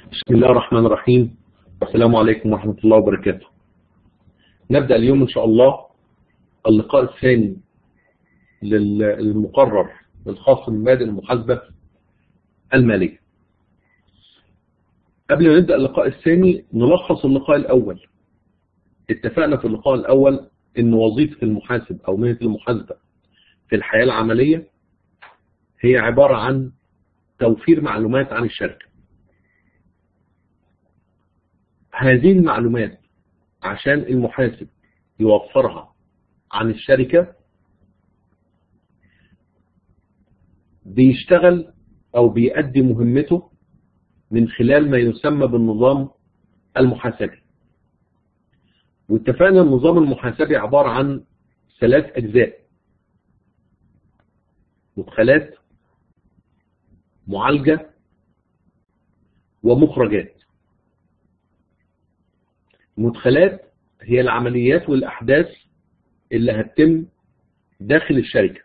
بسم الله الرحمن الرحيم السلام عليكم ورحمة الله وبركاته نبدأ اليوم إن شاء الله اللقاء الثاني للمقرر الخاص بمبادئ المحاسبة المالية قبل ما نبدأ اللقاء الثاني نلخص اللقاء الأول اتفقنا في اللقاء الأول إن وظيفة المحاسب أو مهنة المحاسبة في الحياة العملية هي عبارة عن توفير معلومات عن الشركة هذه المعلومات عشان المحاسب يوفرها عن الشركة بيشتغل أو بيأدي مهمته من خلال ما يسمى بالنظام المحاسبي واتفقنا النظام المحاسبي عبارة عن ثلاث أجزاء مدخلات معالجة ومخرجات المدخلات هي العمليات والأحداث اللي هتتم داخل الشركة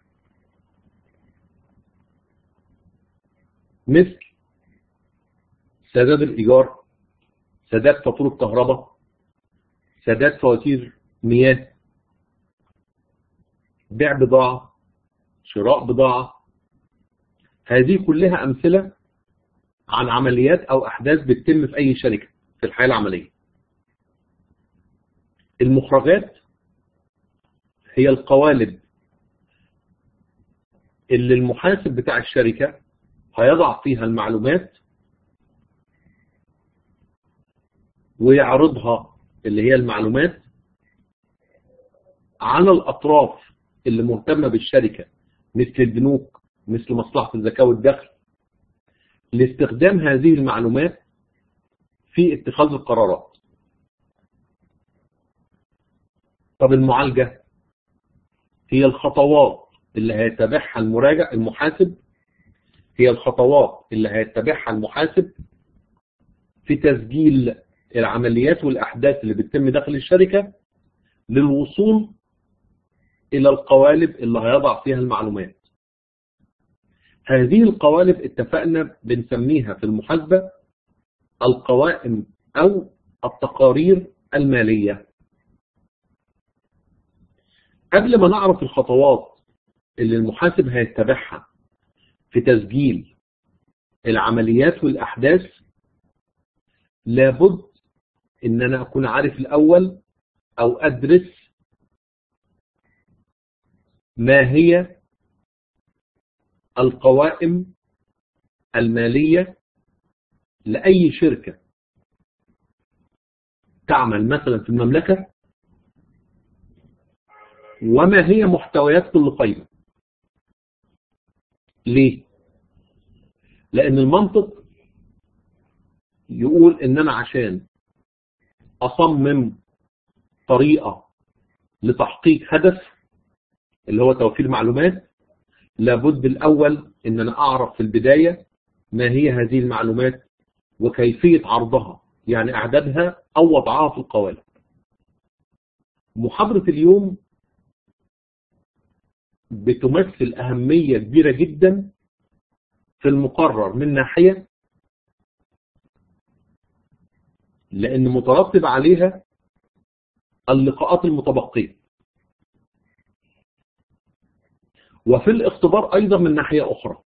مثل سداد الإيجار سداد فاتورة كهرباء سداد فواتير مياه بيع بضاعة شراء بضاعة هذه كلها أمثلة عن عمليات أو أحداث بتتم في أي شركة في الحياة العملية المخرجات هي القوالب اللي المحاسب بتاع الشركة هيضع فيها المعلومات ويعرضها اللي هي المعلومات على الأطراف اللي مهتمة بالشركة مثل البنوك مثل مصلحة الزكاة والدخل لاستخدام هذه المعلومات في اتخاذ القرارات طب المعالجة هي الخطوات اللي هيتبعها المراجع المحاسب هي الخطوات اللي هيتبعها المحاسب في تسجيل العمليات والأحداث اللي بتتم داخل الشركة للوصول إلى القوالب اللي هيضع فيها المعلومات هذه القوالب اتفقنا بنسميها في المحاسبة القوائم أو التقارير المالية قبل ما نعرف الخطوات اللي المحاسب هيتبعها في تسجيل العمليات والأحداث لابد ان انا اكون عارف الاول او ادرس ما هي القوائم المالية لأي شركة تعمل مثلا في المملكة وما هي محتويات كل قائمة ليه؟ لأن المنطق يقول إن أنا عشان أصمم طريقة لتحقيق هدف اللي هو توفير معلومات لابد الأول إن أنا أعرف في البداية ما هي هذه المعلومات وكيفية عرضها يعني أعدادها أو وضعها في القوالب محاضرة اليوم بتمثل أهمية كبيرة جدا في المقرر من ناحية لأن مترتب عليها اللقاءات المتبقية وفي الاختبار أيضا من ناحية أخرى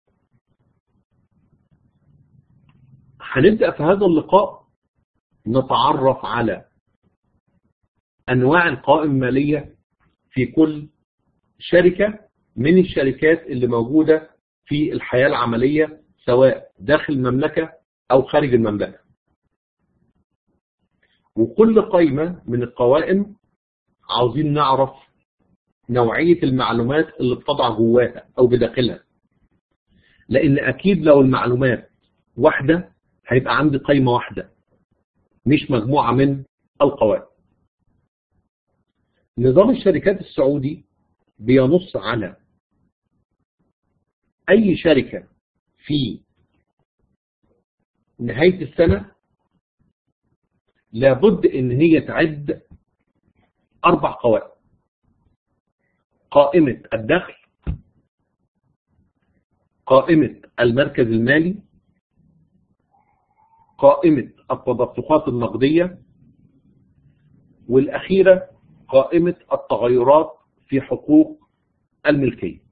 هنبدأ في هذا اللقاء نتعرف على أنواع القوائم المالية في كل شركة من الشركات اللي موجودة في الحياة العملية سواء داخل المملكة أو خارج المملكة وكل قائمة من القوائم عاوزين نعرف نوعية المعلومات اللي بتضع جواها أو بداخلها لأن أكيد لو المعلومات واحدة هيبقى عندي قائمة واحدة مش مجموعة من القوائم نظام الشركات السعودي بينص على أي شركة في نهاية السنة لابد ان هي تعد اربع قوائم قائمة الدخل قائمة المركز المالي قائمة التدفقات النقدية والأخيرة قائمة التغيرات في حقوق الملكية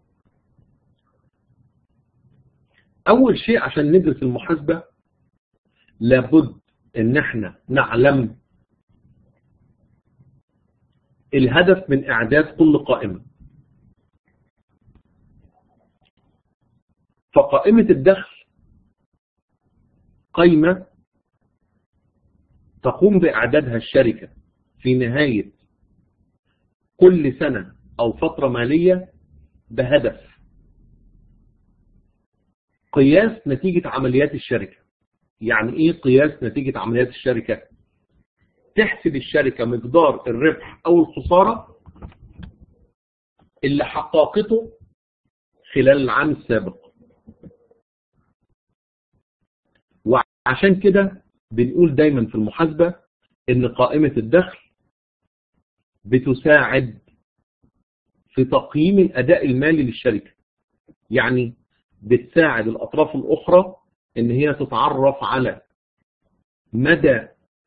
أول شيء عشان ندرس المحاسبة لابد ان احنا نعلم الهدف من اعداد كل قائمة فقائمة الدخل قائمة تقوم بإعدادها الشركة في نهاية كل سنة أو فترة مالية بهدف قياس نتيجة عمليات الشركة يعني ايه قياس نتيجة عمليات الشركة تحسب الشركة مقدار الربح او الخسارة اللي حققته خلال العام السابق وعشان كده بنقول دايما في المحاسبة ان قائمة الدخل بتساعد في تقييم الاداء المالي للشركة يعني بتساعد الاطراف الاخرى ان هي تتعرف على مدى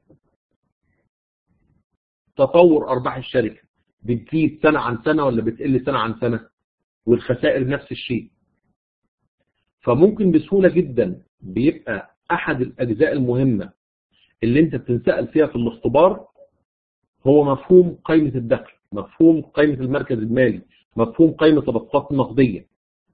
تطور ارباح الشركة بتزيد سنة عن سنة ولا بتقل سنة عن سنة والخسائر نفس الشيء فممكن بسهولة جدا بيبقى احد الاجزاء المهمة اللي انت بتنسأل فيها في الاختبار هو مفهوم قائمة الدخل مفهوم قائمة المركز المالي مفهوم قائمة التدفقات النقدية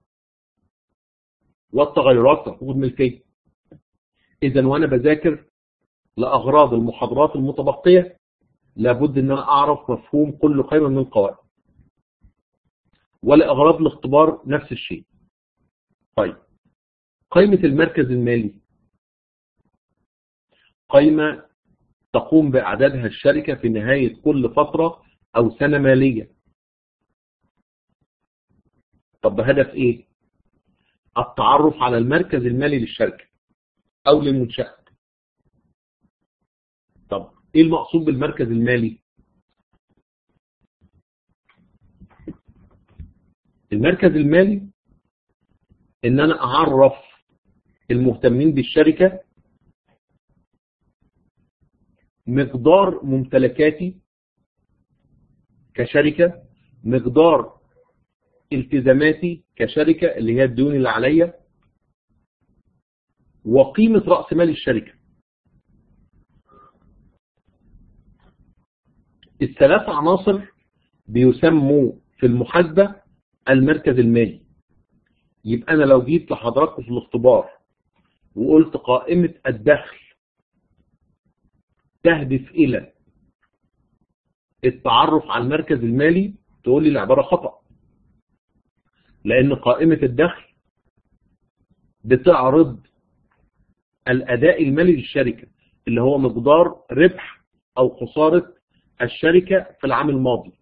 والتغيرات في حقوق الملكية إذا وأنا بذاكر لأغراض المحاضرات المتبقية لابد أن أنا أعرف مفهوم كل قائمة من القوائم ولأغراض الاختبار نفس الشيء طيب قائمة المركز المالي قائمة تقوم بإعدادها الشركة في نهاية كل فترة أو سنة مالية طب بهدف إيه؟ التعرف على المركز المالي للشركة أو للمنشأة طب إيه المقصود بالمركز المالي؟ المركز المالي إن أنا أعرف المهتمين بالشركة مقدار ممتلكاتي كشركة مقدار التزاماتي كشركة اللي هي الديون اللي عليا وقيمة رأس مال الشركة الثلاث عناصر بيسموا في المحاسبة المركز المالي يبقى أنا لو جيت لحضراتكم في الاختبار وقلت قائمة الدخل تهدف إلى التعرف على المركز المالي تقول لي العبارة خطأ لأن قائمة الدخل بتعرض الأداء المالي للشركة اللي هو مقدار ربح أو خسارة الشركة في العام الماضي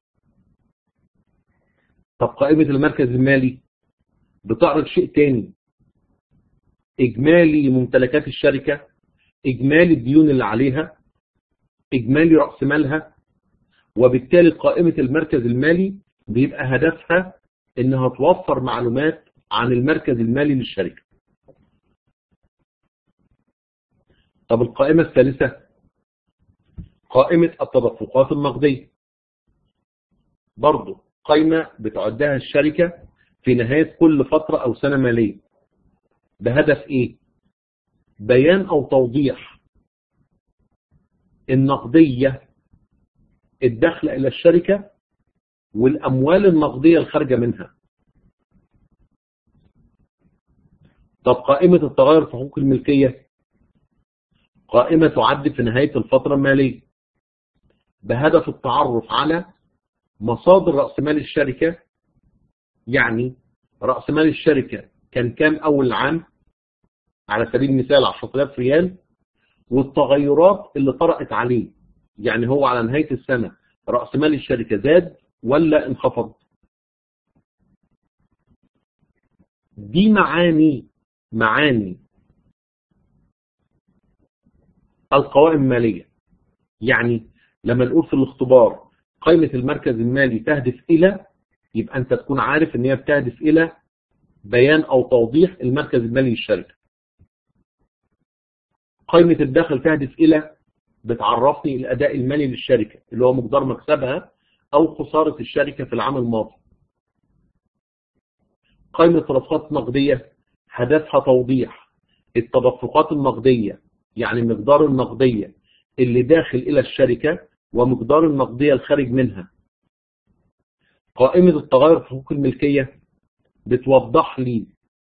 طب قائمة المركز المالي بتعرض شيء تاني إجمالي ممتلكات الشركة إجمالي الديون اللي عليها إجمالي رأس مالها وبالتالي قائمة المركز المالي بيبقى هدفها إنها توفر معلومات عن المركز المالي للشركة طب القائمة الثالثة قائمة التدفقات النقدية برضو قائمة بتعدها الشركة في نهاية كل فترة أو سنة مالية بهدف إيه؟ بيان أو توضيح النقدية الدخل إلى الشركة والأموال النقدية الخارجة منها طب قائمة التغير في حقوق الملكية قائمة تعد في نهاية الفترة المالية بهدف التعرف على مصادر رأس مال الشركة يعني رأس مال الشركة كان كام أول العام على سبيل المثال 10000 ريال والتغيرات اللي طرأت عليه يعني هو على نهاية السنة رأس مال الشركة زاد ولا انخفض دي معاني معاني القوائم المالية يعني لما نقول في الاختبار قائمة المركز المالي تهدف إلى يبقى أنت تكون عارف أن هي بتهدف إلى بيان أو توضيح المركز المالي للشركة قائمة الدخل تهدف إلى بتعرفني الأداء المالي للشركة اللي هو مقدار مكسبها أو خسارة الشركة في العام الماضي قائمة تدفقات نقدية هدفها توضيح التدفقات النقدية يعني مقدار النقدية اللي داخل إلى الشركة ومقدار النقدية الخارج منها قائمة التغير في حقوق الملكية بتوضح لي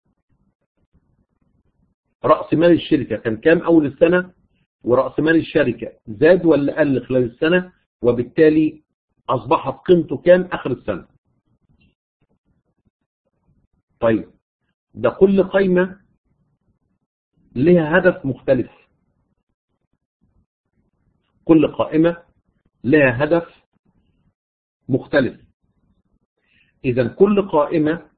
رأس مال الشركة كان كام أول السنة ورأس مال الشركة زاد ولا قل خلال السنة وبالتالي أصبحت قيمته كام آخر السنة طيب ده كل قائمة لها هدف مختلف كل قائمة لها هدف مختلف إذا كل قائمة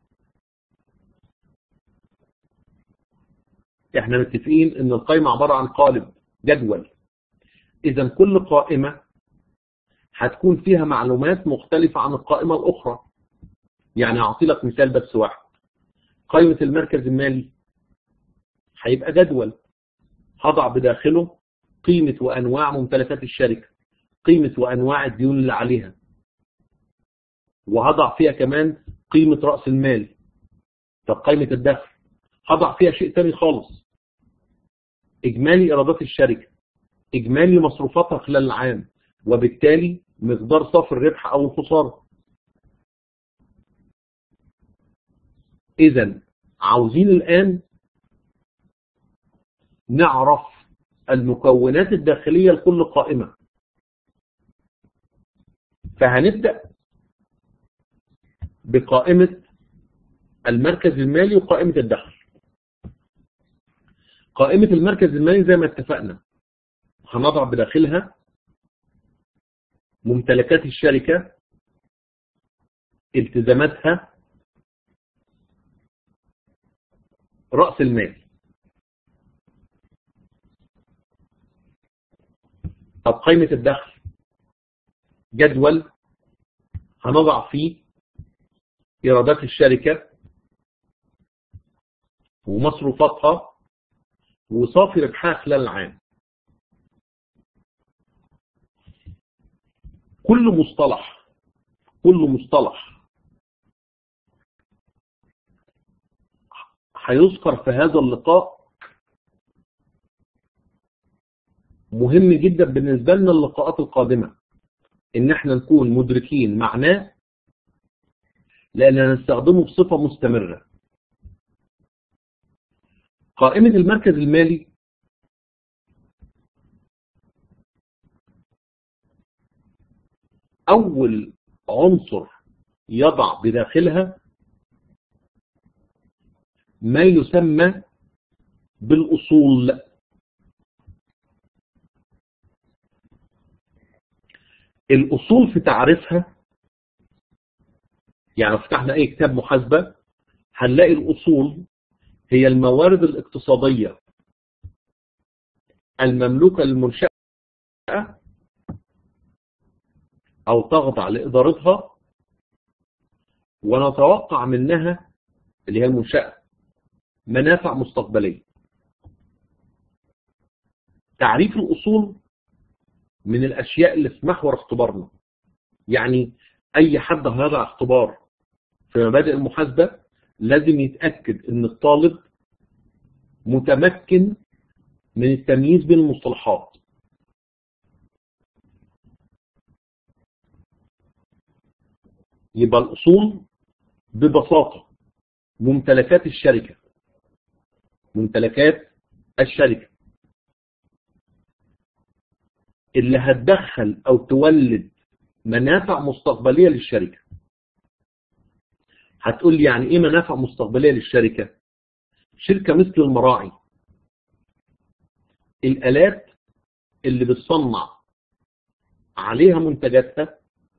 احنا متفقين ان القائمة عبارة عن قالب جدول اذا كل قائمة هتكون فيها معلومات مختلفة عن القائمة الاخرى يعني اعطي لك مثال بس واحد قائمة المركز المالي هيبقى جدول هضع بداخله قيمة وانواع ممتلكات الشركة قيمة وانواع الديون اللي عليها وهضع فيها كمان قيمة رأس المال طب قائمة الدخل هضع فيها شيء تاني خالص إجمالي إيرادات الشركة إجمالي مصروفاتها خلال العام وبالتالي مقدار صافي الربح أو الخسارة إذا عاوزين الآن نعرف المكونات الداخلية لكل قائمة فهنبدأ بقائمة المركز المالي وقائمة الدخل قائمة المركز المالي زي ما اتفقنا هنضع بداخلها ممتلكات الشركة التزاماتها رأس المال طب قائمة الدخل جدول هنضع فيه إيرادات الشركة ومصروفاتها وصافي ربحها خلال العام كل مصطلح كل مصطلح هيذكر في هذا اللقاء مهم جدا بالنسبة لنا اللقاءات القادمة ان احنا نكون مدركين معناه لاننا نستخدمه بصفة مستمرة قائمة المركز المالي أول عنصر يضع بداخلها ما يسمى بالأصول الأصول في تعريفها يعني فتحنا أي كتاب محاسبة هنلاقي الأصول هي الموارد الاقتصادية المملوكة للمنشأة أو تخضع لإدارتها ونتوقع منها اللي هي المنشأة منافع مستقبلية تعريف الأصول من الأشياء اللي في محور اختبارنا يعني أي حد هيضع اختبار في مبادئ المحاسبة لازم يتأكد ان الطالب متمكن من التمييز بين المصطلحات يبقى الأصول ببساطة ممتلكات الشركة ممتلكات الشركة اللي هتدخل أو تولد منافع مستقبلية للشركة هتقول لي يعني ايه منافع مستقبلية للشركة شركة مثل المراعي الالات اللي بتصنع عليها منتجاتها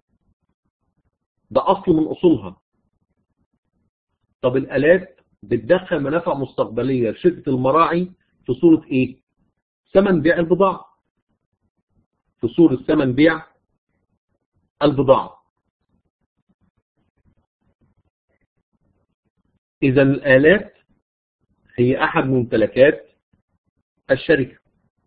ده اصل من اصولها طب الالات بتدخل منافع مستقبلية لشركة المراعي في صورة ايه ثمن بيع البضاعة في صورة ثمن بيع البضاعة إذا الآلات هي أحد ممتلكات الشركة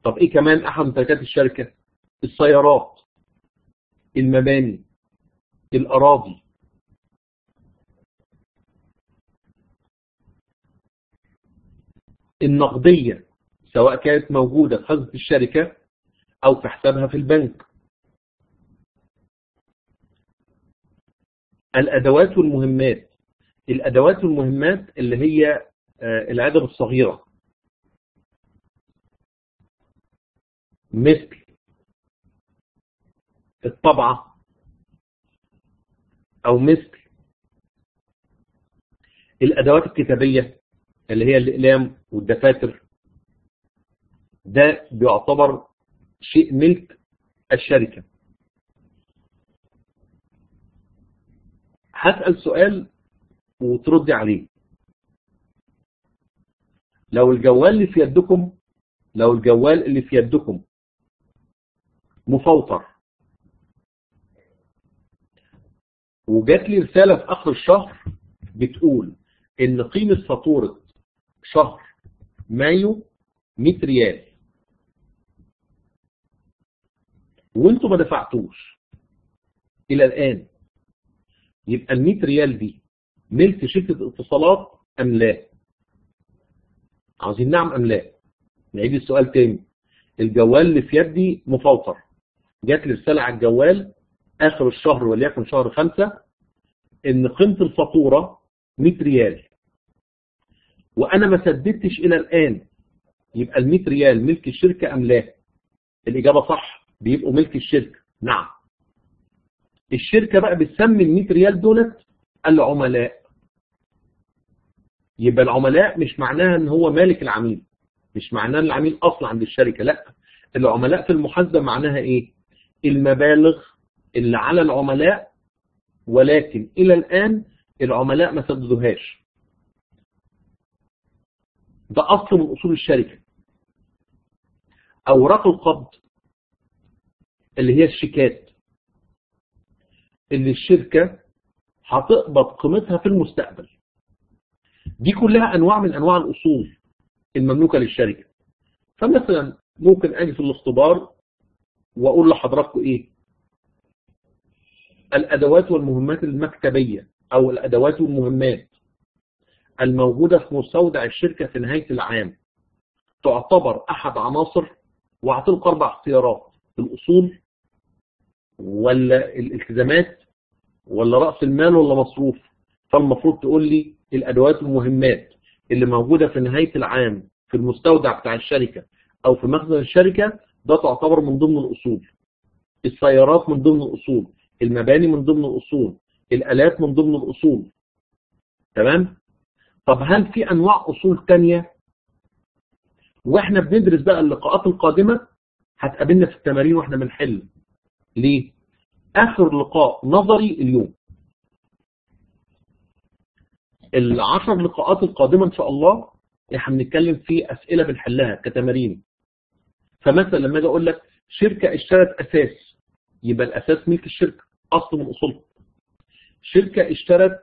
طب ايه كمان احد ممتلكات الشركة السيارات المباني الاراضي النقدية سواء كانت موجودة في خزنة الشركة او في حسابها في البنك الادوات والمهمات الادوات والمهمات اللي هي العدد الصغيرة مثل الطبعة او مثل الادوات الكتابية اللي هي الاقلام والدفاتر ده بيعتبر شيء ملك الشركة هسأل سؤال وتردي عليه لو الجوال اللي في يدكم لو الجوال اللي في يدكم مفوتر وجات لي رسالة في آخر الشهر بتقول إن قيمة فاتورة شهر مايو 100 ريال وانتوا ما دفعتوش إلى الآن يبقى ال 100 ريال دي ملك شركة اتصالات أم لا؟ عاوزين نعم أم لا؟ نعيد السؤال تاني الجوال اللي في يدي مفوتر جات لي رسالة على الجوال آخر الشهر وليكن شهر خمسة إن قيمة الفاتورة 100 ريال وأنا ما سددتش إلى الآن يبقى ال 100 ريال ملك الشركة أم لا؟ الإجابة صح بيبقوا ملك الشركة نعم الشركة بقى بتسمي ال 100 ريال دولت العملاء يبقى العملاء مش معناها ان هو مالك العميل مش معناه ان العميل اصلا عند الشركة لا العملاء في المحاسبة معناها ايه المبالغ اللي على العملاء ولكن الى الان العملاء ما سددوهاش ده اصل من اصول الشركة اوراق القبض اللي هي الشيكات اللي الشركة هتقبض قيمتها في المستقبل دي كلها انواع من انواع الاصول المملوكة للشركة فمثلا ممكن اجي في الاختبار واقول لحضراتكم ايه الادوات والمهمات المكتبية او الادوات والمهمات الموجودة في مستودع الشركة في نهاية العام تعتبر احد عناصر واعطيلك اربع اختيارات الاصول ولا الالتزامات ولا رأس المال ولا مصروف فالمفروض تقول لي الادوات والمهمات اللي موجودة في نهاية العام في المستودع بتاع الشركة او في مخزن الشركة ده تعتبر من ضمن الاصول السيارات من ضمن الاصول المباني من ضمن الاصول الالات من ضمن الاصول تمام طب هل في انواع اصول تانية واحنا بندرس بقى اللقاءات القادمة هتقابلنا في التمارين واحنا بنحل ليه اخر لقاء نظري اليوم العشر لقاءات القادمة ان شاء الله احنا بنتكلم في اسئلة بنحلها كتمارين فمثلا لما اجي اقول لك شركة اشترت اساس يبقى الاساس ملك الشركة اصل من اصولها شركة اشترت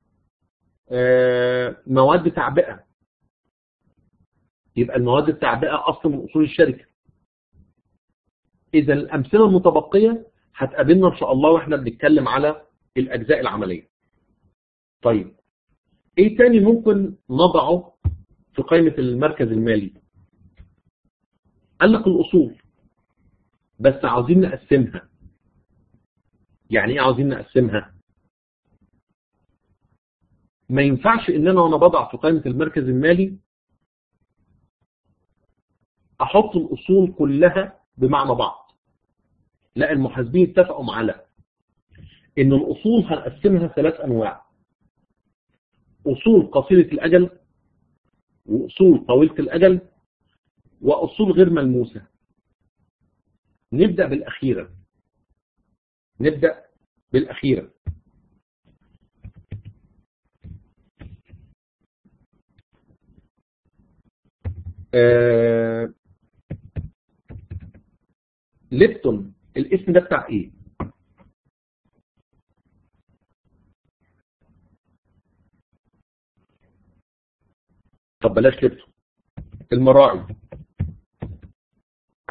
مواد تعبئة يبقى المواد التعبئة اصل من اصول الشركة اذا الامثلة المتبقية هتقابلنا ان شاء الله واحنا بنتكلم على الاجزاء العملية طيب ايه تاني ممكن نضعه في قائمة المركز المالي قال لك الاصول بس عاوزين نقسمها يعني ايه عاوزين نقسمها ما ينفعش ان انا وانا بضع في قائمة المركز المالي احط الاصول كلها بمعنى بعض لا المحاسبين اتفقوا على ان الاصول هنقسمها ثلاث انواع اصول قصيرة الاجل واصول طويلة الاجل واصول غير ملموسة نبدأ بالاخيرة نبدأ بالاخيرة آه ليبتون الاسم ده بتاع ايه طب بلاش ليبتون المراعي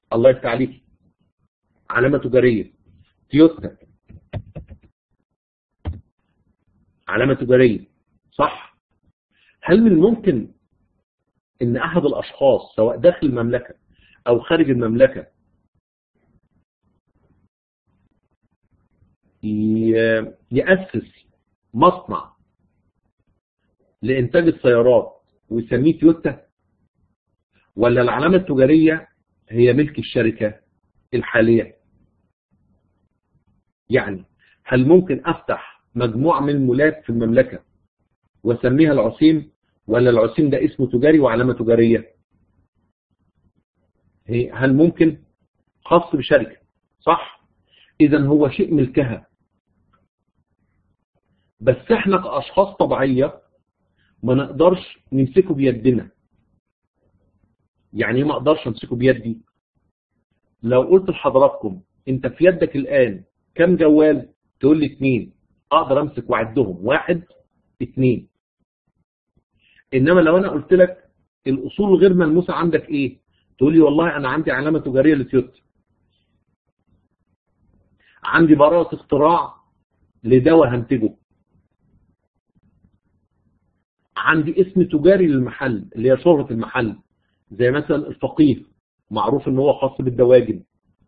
الله يفتح عليك علامة تجارية تويوتا علامة تجارية صح هل من الممكن ان احد الاشخاص سواء داخل المملكة او خارج المملكة يأسس مصنع لإنتاج السيارات ويسميه تويوتا ولا العلامة التجارية هي ملك الشركة الحالية يعني هل ممكن أفتح مجموعة من المولات في المملكة واسميها العسيم ولا العسيم ده اسمه تجاري وعلامة تجارية هل ممكن خاص بشركة صح إذا هو شيء ملكها بس احنا كأشخاص طبيعية ما نقدرش نمسكه بيدنا يعني ما اقدرش امسكه بيدي لو قلت لحضراتكم انت في يدك الان كم جوال تقول لي اتنين اقدر امسك واعدهم واحد اتنين انما لو انا قلت لك الاصول الغير ملموسه عندك ايه تقول لي والله انا عندي علامه تجاريه لتويوتا عندي براءه اختراع لدواء هنتجه عندي اسم تجاري للمحل اللي هي شهرة المحل زي مثلا الفقيه معروف ان هو خاص بالدواجن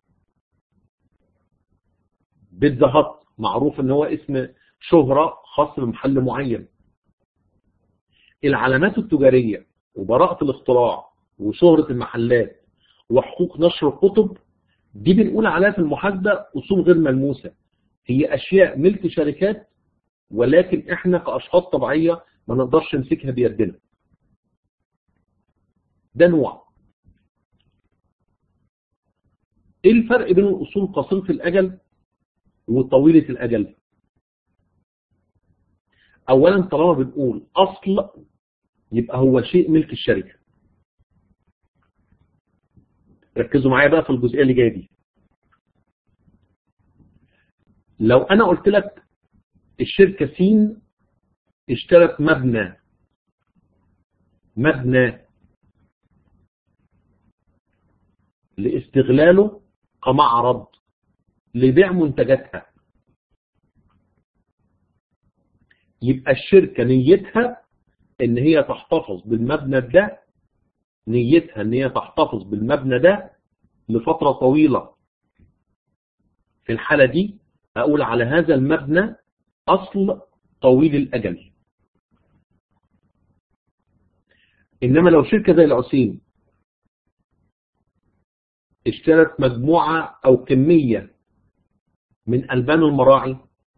بيتزا هات معروف ان هو اسم شهرة خاص بمحل معين العلامات التجارية وبراءة الاختراع وشهرة المحلات وحقوق نشر الكتب دي بنقول عليها في المحاسبة أصول غير ملموسة هي أشياء ملك شركات ولكن احنا كأشخاص طبيعية ما نقدرش نمسكها بيدنا ده نوع ايه الفرق بين الاصول قصيره الاجل وطويله الاجل اولا طالما بنقول اصل يبقى هو شيء ملك الشركه ركزوا معايا بقى في الجزئيه اللي جايه دي لو انا قلت لك الشركه سين اشترت مبنى مبنى لاستغلاله كمعرض لبيع منتجاتها يبقى الشركة نيتها ان هي تحتفظ بالمبنى ده نيتها ان هي تحتفظ بالمبنى ده لفترة طويلة في الحالة دي اقول على هذا المبنى اصل طويل الاجل انما لو شركة زي العسيم اشترت مجموعة او كمية من البان المراعي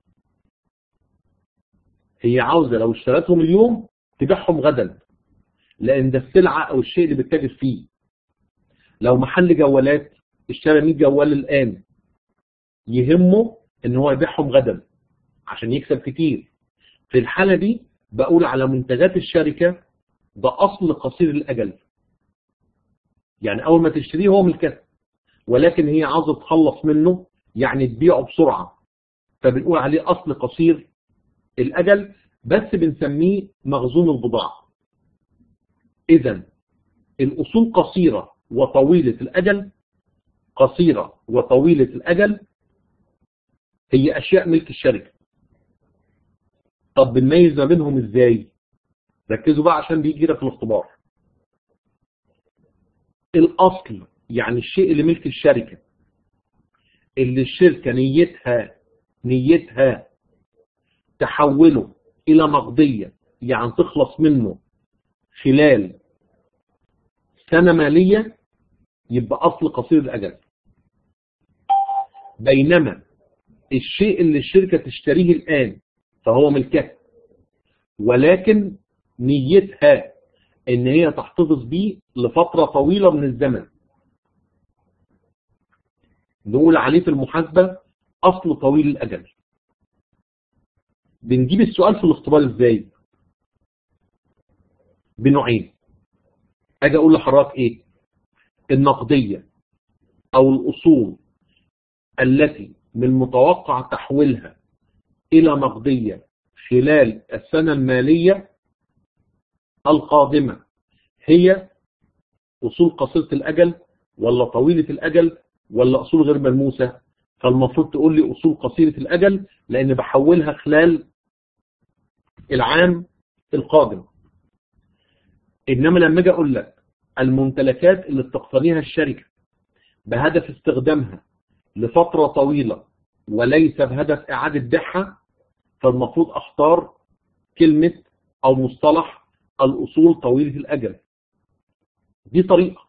هي عاوزة لو اشترتهم اليوم تبيعهم غدا لان ده السلعة او الشيء اللي بتتاجر فيه لو محل جوالات اشترى 100 جوال الان يهمه ان هو يبيعهم غدا عشان يكسب كتير في الحالة دي بقول على منتجات الشركة ده اصل قصير الاجل يعني اول ما تشتريه هو ملكها ولكن هي عاوزة تخلص منه يعني تبيعه بسرعة فبنقول عليه اصل قصير الاجل بس بنسميه مخزون البضاعة اذا الاصول قصيرة وطويلة الاجل قصيرة وطويلة الاجل هي اشياء ملك الشركة طب بنميز ما بينهم ازاي ركزوا بقى عشان بيجي لك الاختبار الاصل يعني الشيء اللي ملك الشركة اللي الشركة نيتها نيتها تحوله الى نقدية يعني تخلص منه خلال سنة مالية يبقى اصل قصير الاجل بينما الشيء اللي الشركة تشتريه الان فهو ملكها ولكن نيتها ان هي تحتفظ بيه لفترة طويلة من الزمن نقول عليه في المحاسبة اصل طويل الاجل بنجيب السؤال في الاختبار ازاي بنوعين اجي اقول لحضرتك ايه النقدية او الاصول التي من المتوقع تحويلها الى نقدية خلال السنة المالية القادمة هي أصول قصيرة الأجل ولا طويلة الأجل ولا أصول غير ملموسة فالمفروض تقول لي أصول قصيرة الأجل لأن بحولها خلال العام القادم إنما لما أجي أقول لك الممتلكات اللي بتقتنيها الشركة بهدف استخدامها لفترة طويلة وليس بهدف إعادة بيعها فالمفروض أختار كلمة أو مصطلح الأصول طويلة الأجل دي طريقة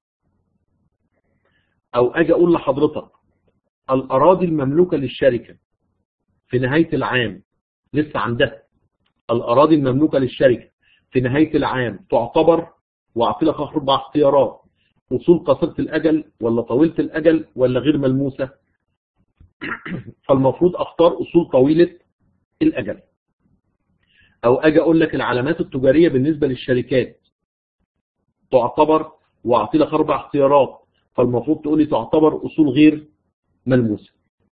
أو أجي أقول لحضرتك الأراضي المملوكة للشركة في نهاية العام لسه عندها الأراضي المملوكة للشركة في نهاية العام تعتبر وأعطي لك أربع اختيارات أصول قصيرة الأجل ولا طويلة الأجل ولا غير ملموسة فالمفروض أختار أصول طويلة الأجل أو أجي أقول لك العلامات التجارية بالنسبة للشركات تعتبر وأعطي لك أربع اختيارات فالمفروض تقول لي تعتبر أصول غير ملموسة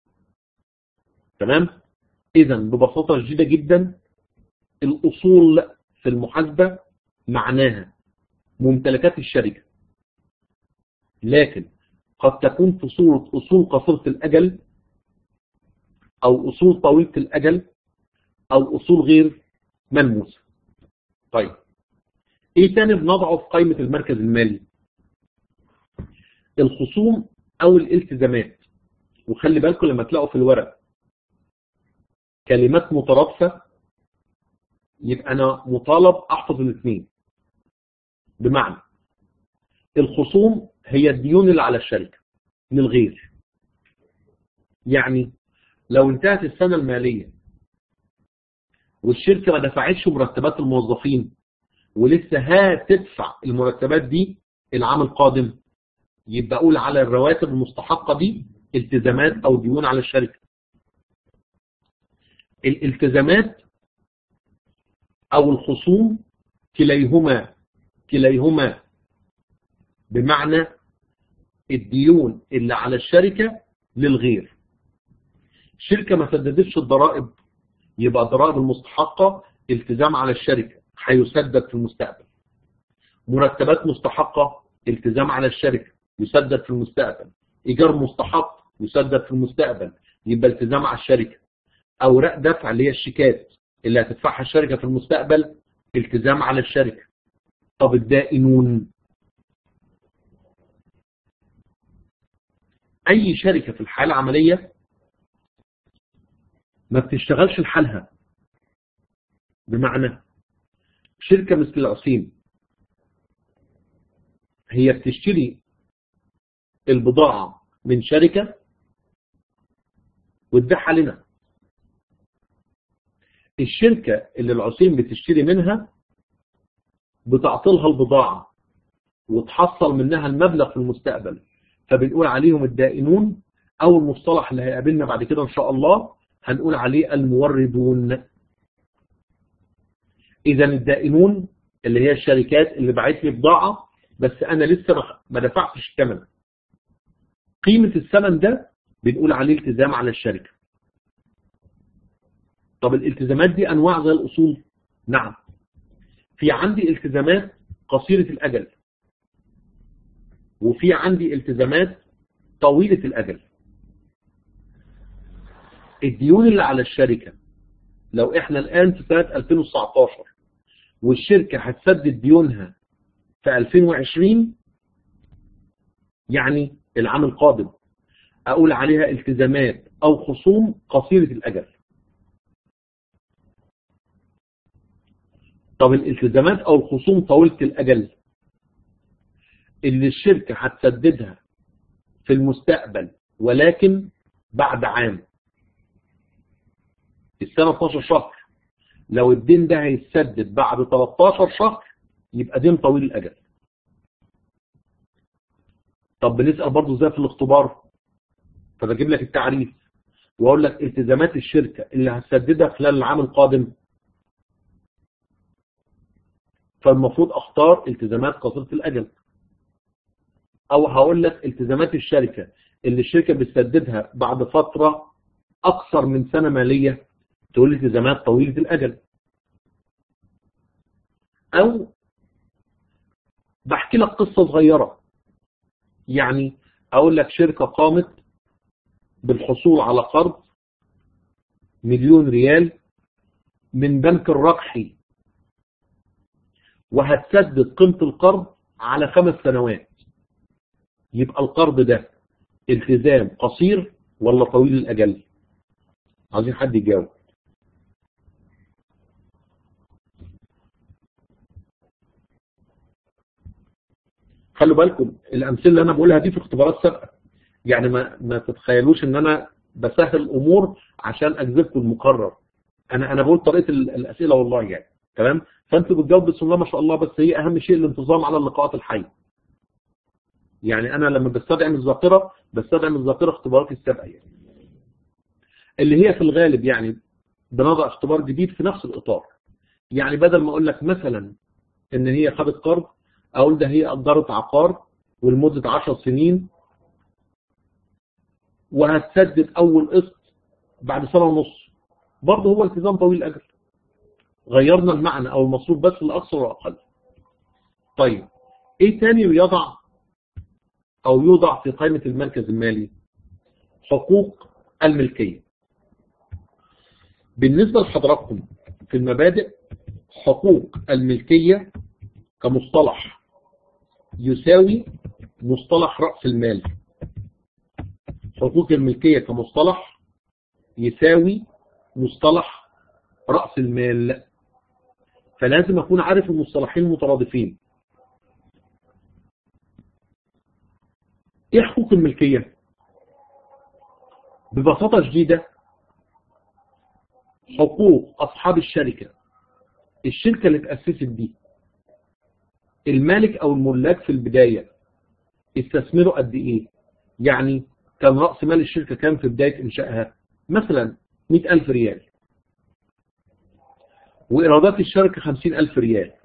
تمام إذا ببساطة شديدة جدا الأصول في المحاسبة معناها ممتلكات الشركة لكن قد تكون في صورة أصول قصيرة الأجل أو أصول طويلة الأجل أو أصول غير ملموسة طيب إيه تاني بنضعه في قائمة المركز المالي الخصوم أو الالتزامات وخلي بالكم لما تلاقوا في الورق كلمات مترادفة يبقى أنا مطالب أحفظ الاثنين بمعنى الخصوم هي الديون اللي على الشركة للغير يعني لو انتهت السنة المالية والشركة ما دفعتش مرتبات الموظفين ولسه هتدفع المرتبات دي العام القادم يبقى اقول على الرواتب المستحقة دي التزامات او ديون على الشركة الالتزامات او الخصوم كليهما كليهما بمعنى الديون اللي على الشركة للغير شركة ما سددتش الضرائب يبقى الضرائب المستحقة التزام على الشركة هيسدد في المستقبل مرتبات مستحقة التزام على الشركة يسدد في المستقبل إيجار مستحق يسدد في المستقبل يبقى التزام على الشركة أوراق دفع اللي هي الشيكات اللي هتدفعها الشركة في المستقبل التزام على الشركة طب الدائنون أي شركة في الحالة العملية ما بتشتغلش لحالها بمعنى شركة مثل العصيم هي بتشتري البضاعة من شركة وتبيعها لنا الشركة اللي العصيم بتشتري منها بتعطلها البضاعة وتحصل منها المبلغ في المستقبل فبنقول عليهم الدائنون او المصطلح اللي هيقابلنا بعد كده ان شاء الله هنقول عليه الموردون اذا الدائنون اللي هي الشركات اللي باعت لي بضاعة بس انا لسه ما دفعتش الثمن قيمة الثمن ده بنقول عليه التزام على الشركة طب الالتزامات دي انواع زي الاصول نعم في عندي التزامات قصيرة الاجل وفي عندي التزامات طويلة الاجل الديون اللي على الشركة لو احنا الان في سنة 2019 والشركة هتسدد ديونها في 2020 يعني العام القادم اقول عليها التزامات او خصوم قصيرة الاجل طب الالتزامات او الخصوم طويلة الاجل اللي الشركة هتسددها في المستقبل ولكن بعد عام السنة 12 شهر لو الدين ده هيتسدد بعد 13 شهر يبقى دين طويل الأجل طب بنسأل برضه ازاي في الاختبار فبجيب لك التعريف واقول لك التزامات الشركة اللي هتسددها خلال العام القادم فالمفروض اختار التزامات قصيرة الأجل او هقول لك التزامات الشركة اللي الشركة بتسددها بعد فترة اكثر من سنة مالية تقول لي التزامات طويلة الأجل أو بحكي لك قصة صغيرة يعني اقول لك شركة قامت بالحصول على قرض مليون ريال من بنك الرقحي وهتسدد قيمة القرض على خمس سنوات يبقى القرض ده التزام قصير ولا طويل الأجل عايزين حد يجاوب خلوا بالكم الأمثلة اللي أنا بقولها دي في اختبارات سابقة يعني ما, ما تتخيلوش ان أنا بسهل الأمور عشان أجذبكم المقرر أنا أنا بقول طريقة الأسئلة والله يعني تمام فأنتوا بتجاوب بسم الله ما شاء الله بس هي أهم شيء الانتظام على اللقاءات الحية يعني أنا لما بستدعم الذاكرة بستدعم الذاكرة اختبارات السابقة يعني اللي هي في الغالب يعني بنضع اختبار جديد في نفس الإطار يعني بدل ما أقول لك مثلا إن هي خدت قرض أقول ده هي أجرت عقار ولمدة 10 سنين وهتسدد أول قسط بعد سنة ونص برضه هو التزام طويل الأجل غيرنا المعنى أو المصروف بس لأكثر وأقل طيب إيه تاني يضع أو يوضع في قائمة المركز المالي حقوق الملكية بالنسبة لحضراتكم في المبادئ حقوق الملكية كمصطلح يساوي مصطلح رأس المال حقوق الملكية كمصطلح يساوي مصطلح رأس المال فلازم أكون عارف المصطلحين المترادفين إيه حقوق الملكية ببساطة شديدة حقوق أصحاب الشركة الشركة اللي تأسست دي المالك أو الملاك في البداية استثمروا قد إيه يعني كان رأس مال الشركة كام في بداية إنشائها مثلا 100000 ريال وإيرادات الشركة 50000 ريال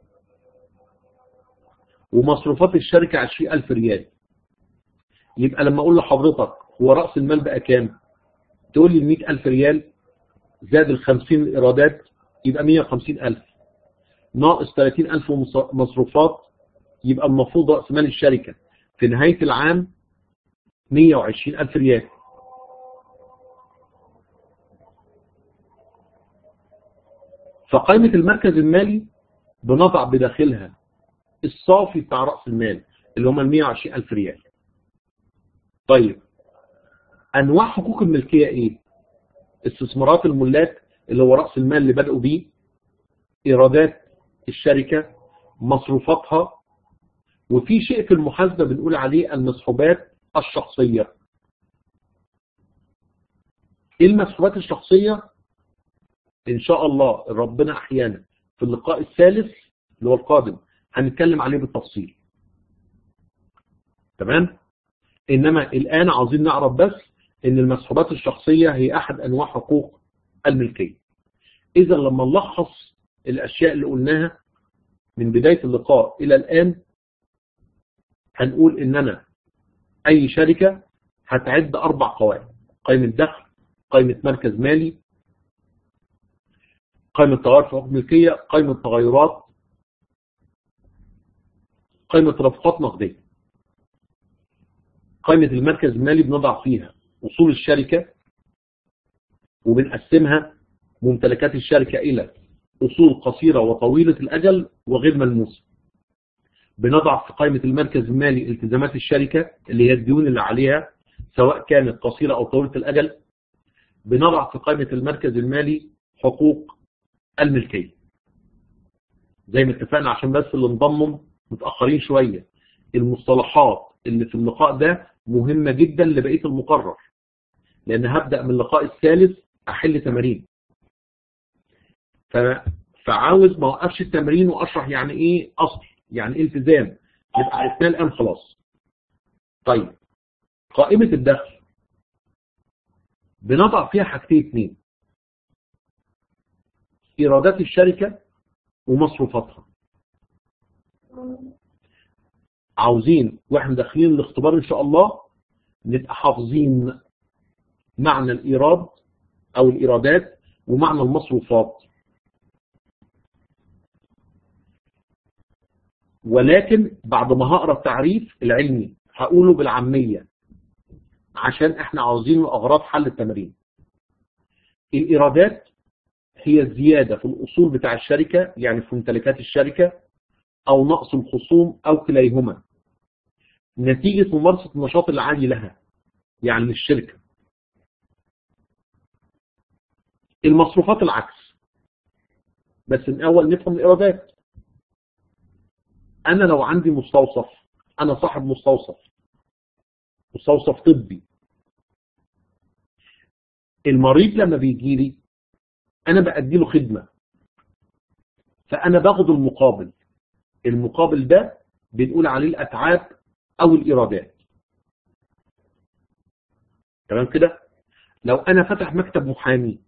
ومصروفات الشركة 20000 ريال يبقى لما أقول لحضرتك هو رأس المال بقى كام تقول لي 100000 ريال زاد ال 50 إيرادات يبقى 150000 ناقص 30000 مصروفات يبقى المفروض رأس مال الشركة في نهاية العام 120000 ريال فقائمة المركز المالي بنضع بداخلها الصافي بتاع رأس المال اللي هم ال 120000 ريال طيب أنواع حقوق الملكية إيه؟ استثمارات الملاك اللي هو رأس المال اللي بدأوا بيه إيرادات الشركة مصروفاتها وفي شيء في المحاسبة بنقول عليه المسحوبات الشخصية ايه المسحوبات الشخصية ان شاء الله ربنا احيانا في اللقاء الثالث اللي هو القادم هنتكلم عليه بالتفصيل تمام انما الان عاوزين نعرف بس ان المسحوبات الشخصية هي احد انواع حقوق الملكية اذا لما نلخص الاشياء اللي قلناها من بداية اللقاء الى الان هنقول ان انا اي شركة هتعد اربع قوائم قائمة دخل قائمة مركز مالي قائمة تغير في حقوق الملكية قائمة تغيرات قائمة رفقات نقدية قائمة المركز المالي بنضع فيها أصول الشركة وبنقسمها ممتلكات الشركة إلى أصول قصيرة وطويلة الأجل وغير ملموسة بنضع في قائمة المركز المالي التزامات الشركة اللي هي الديون اللي عليها سواء كانت قصيرة أو طويلة الأجل بنضع في قائمة المركز المالي حقوق الملكية زي ما اتفقنا عشان بس اللي انضموا متأخرين شوية المصطلحات اللي في اللقاء ده مهمة جدا لبقية المقرر لأن هبدأ من اللقاء الثالث أحل تمارين ف... فعاوز ما اوقفش التمرين واشرح يعني ايه اصل يعني ايه التزام يبقى عرفناه الان خلاص طيب قائمة الدخل بنضع فيها حاجتين اثنين ايرادات الشركة ومصروفاتها عاوزين واحنا داخلين الاختبار ان شاء الله نبقى حافظين معنى الايراد او الايرادات ومعنى المصروفات ولكن بعد ما هقرا التعريف العلمي هقوله بالعامية عشان احنا عاوزين اغراض حل التمرين الايرادات هي الزيادة في الاصول بتاع الشركة يعني في ممتلكات الشركة او نقص الخصوم او كليهما نتيجة ممارسة النشاط العالي لها يعني للشركة المصروفات العكس بس الأول نفهم الإيرادات أنا لو عندي مستوصف أنا صاحب مستوصف مستوصف طبي المريض لما بيجي لي أنا بأدي له خدمة فأنا باخد المقابل المقابل ده بنقول عليه الأتعاب أو الإيرادات تمام كده لو أنا فتح مكتب محامي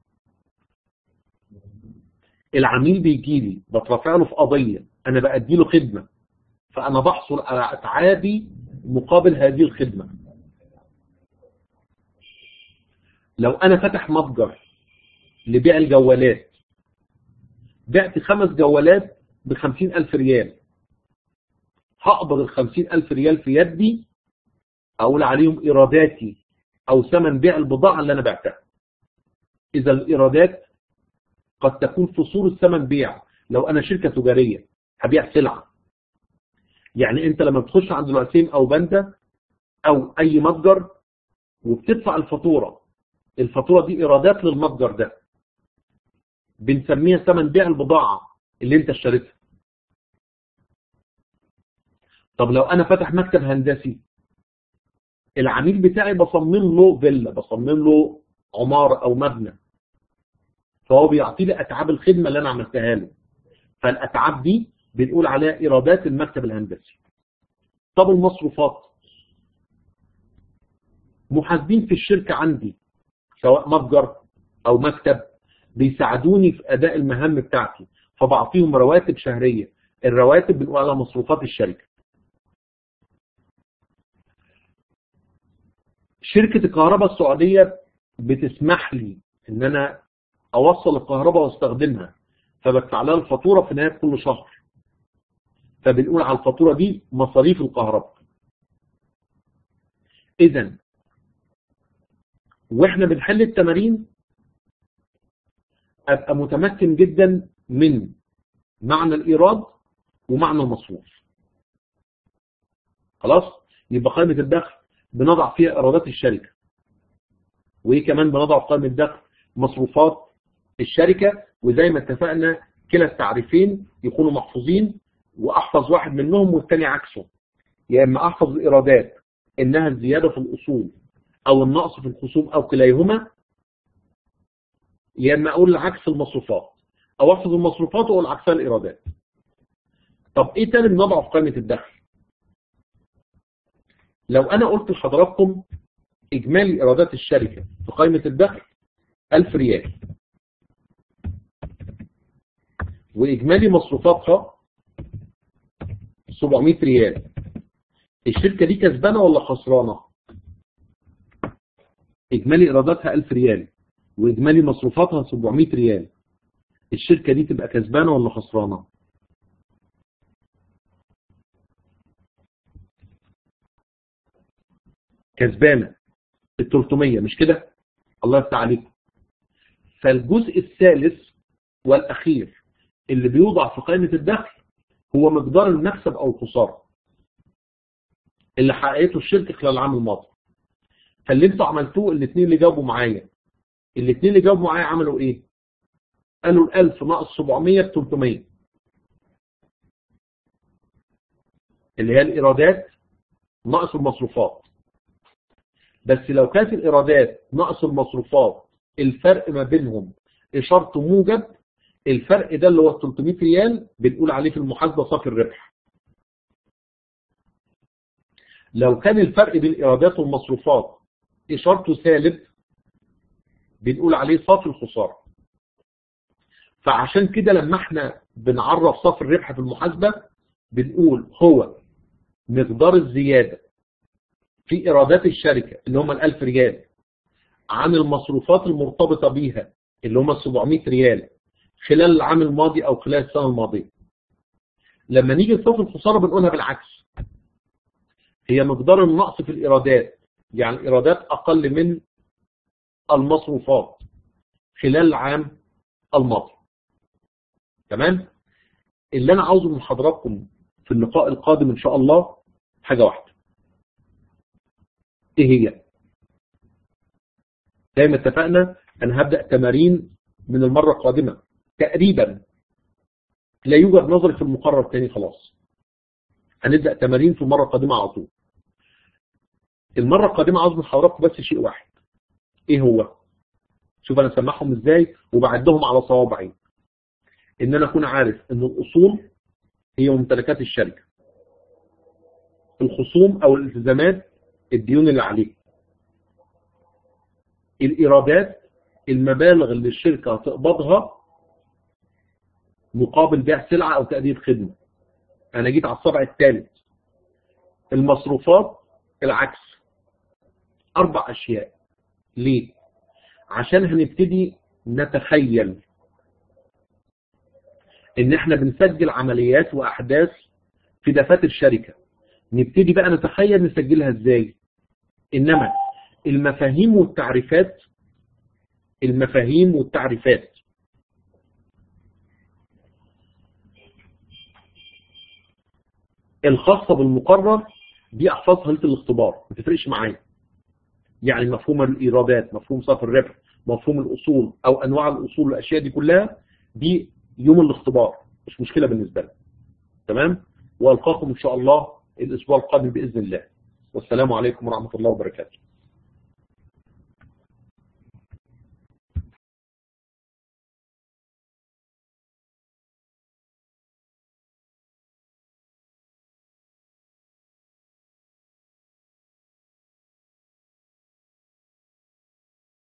العميل بيجي لي بترفع له في قضية أنا بأدي له خدمة فأنا بحصل على أتعابي مقابل هذه الخدمة لو أنا فتح متجر لبيع الجوالات بعت خمس جوالات بخمسين ألف ريال هقبض الخمسين ألف ريال في يدي أقول عليهم إيراداتي أو ثمن بيع البضاعة اللي أنا بعتها إذا الإيرادات قد تكون في صورة ثمن بيع لو أنا شركة تجارية هبيع سلعة يعني أنت لما بتخش عند الوسيم أو بندا أو أي متجر وبتدفع الفاتورة الفاتورة دي إيرادات للمتجر ده بنسميها ثمن بيع البضاعة اللي أنت اشتريتها طب لو أنا فاتح مكتب هندسي العميل بتاعي بصمم له فيلا بصمم له عمارة أو مبنى فهو بيعطي لي أتعاب الخدمة اللي أنا عملتها له فالأتعاب دي بنقول عليها إيرادات المكتب الهندسي طب المصروفات محاسبين في الشركة عندي سواء متجر أو مكتب بيساعدوني في أداء المهام بتاعتي فبعطيهم رواتب شهرية الرواتب بنقول عليها مصروفات الشركة شركة الكهرباء السعودية بتسمح لي ان انا اوصل الكهرباء واستخدمها فبدفع لها الفاتورة في نهاية كل شهر فبنقول على الفاتورة دي مصاريف الكهرباء اذا واحنا بنحل التمارين ابقى متمكن جدا من معنى الايراد ومعنى المصروف خلاص يبقى قائمة الدخل بنضع فيها ايرادات الشركة وايه كمان بنضع في قائمة الدخل مصروفات الشركة وزي ما اتفقنا كلا التعريفين يكونوا محفوظين واحفظ واحد منهم والتاني عكسه يا اما احفظ الايرادات انها الزيادة في الاصول او النقص في الخصوم او كليهما يا اما اقول عكس المصروفات او احفظ المصروفات واقول عكسها الايرادات طب ايه تاني بنضعه في قائمة الدخل لو انا قلت لحضراتكم اجمالي ايرادات الشركة في قائمة الدخل 1000 ريال واجمالي مصروفاتها 700 ريال الشركة دي كسبانة ولا خسرانة اجمالي ايراداتها 1000 ريال واجمالي مصروفاتها 700 ريال الشركة دي تبقى كسبانة ولا خسرانة كسبانة ال 300 مش كده الله يفتح عليكم فالجزء الثالث والأخير اللي بيوضع في قائمة الدخل هو مقدار المكسب أو الخسارة اللي حققته الشركة خلال العام الماضي فاللي انتوا عملتوه الاثنين اللي جاوبوا معايا الاثنين اللي جاوبوا معايا عملوا ايه قالوا ال 1000 ناقص 700 ب 300 اللي هي الايرادات ناقص المصروفات بس لو كانت الايرادات ناقص المصروفات الفرق ما بينهم اشارته موجب الفرق ده اللي هو 300 ريال بنقول عليه في المحاسبه صافي الربح لو كان الفرق بين الايرادات والمصروفات اشارته سالب بنقول عليه صافي الخساره فعشان كده لما احنا بنعرف صافي الربح في المحاسبه بنقول هو مقدار الزياده في ايرادات الشركه اللي هم ال 1000 ريال عن المصروفات المرتبطه بيها اللي هم ال 700 ريال خلال العام الماضي او خلال السنه الماضيه لما نيجي لصافي الخساره بنقولها بالعكس هي مقدار النقص في الإيرادات يعني الإيرادات أقل من المصروفات خلال العام الماضي تمام اللي أنا عاوزه من حضراتكم في اللقاء القادم إن شاء الله حاجة واحدة إيه هي زي ما اتفقنا أنا هبدأ تمارين من المرة القادمة تقريبا لا يوجد نظري في المقرر تاني خلاص هنبدأ تمارين في المرة القادمة على طول المرة القادمة عاوز من حضراتكم بس شيء واحد ايه هو شوف انا سمعهم ازاي وبعدهم على صوابعي ان انا اكون عارف ان الاصول هي ممتلكات الشركة الخصوم او الالتزامات الديون اللي عليك الايرادات المبالغ اللي الشركة هتقبضها مقابل بيع سلعة او تأدية خدمة انا جيت على الصبع الثالث المصروفات العكس اربع اشياء ليه عشان هنبتدي نتخيل ان احنا بنسجل عمليات واحداث في دفاتر الشركة نبتدي بقى نتخيل نسجلها ازاي انما المفاهيم والتعريفات المفاهيم والتعريفات الخاصة بالمقرر دي احفظها ليله الاختبار ما تفرقش معايا يعني مفهوم الايرادات مفهوم صافي الربح مفهوم الاصول او انواع الاصول والاشياء دي كلها دي يوم الاختبار مش مشكله بالنسبه لي تمام والقاكم ان شاء الله الاسبوع القادم باذن الله والسلام عليكم ورحمه الله وبركاته